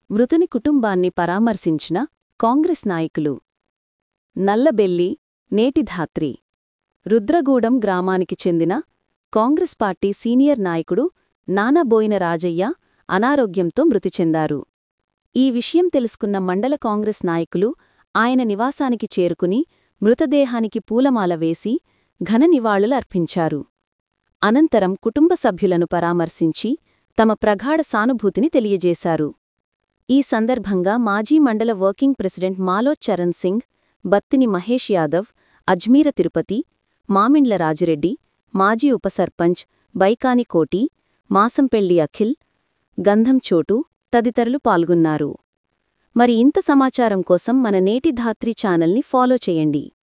మృతుని కుటుంబాన్ని పరామర్శించిన కాంగ్రెస్ నాయకులు నల్లబెల్లి నేటిధాత్రి రుద్రగూడెం గ్రామానికి చెందిన కాంగ్రెస్ పార్టీ సీనియర్ నాయకుడు నానబోయిన రాజయ్య అనారోగ్యంతో మృతి చెందారు ఈ విషయం తెలుసుకున్న మండల కాంగ్రెస్ నాయకులు ఆయన నివాసానికి చేరుకుని మృతదేహానికి పూలమాల వేసి ఘన నివాళులర్పించారు అనంతరం కుటుంబ సభ్యులను పరామర్శించి తమ ప్రగాఢ సానుభూతిని తెలియజేశారు ఈ సందర్భంగా మాజీ మండల వర్కింగ్ ప్రెసిడెంట్ మాలో చరణ్ సింగ్ బత్తిని మహేష్ యాదవ్ అజ్మీర తిరుపతి మామిండ్ల రాజిరెడ్డి మాజీ ఉప సర్పంచ్ బైకాని కోటి మాసంపెళ్లి అఖిల్ గంధం చోటు తదితరులు పాల్గొన్నారు మరి ఇంత సమాచారం కోసం మన నేటి ధాత్రి ఛానల్ని ఫాలో చేయండి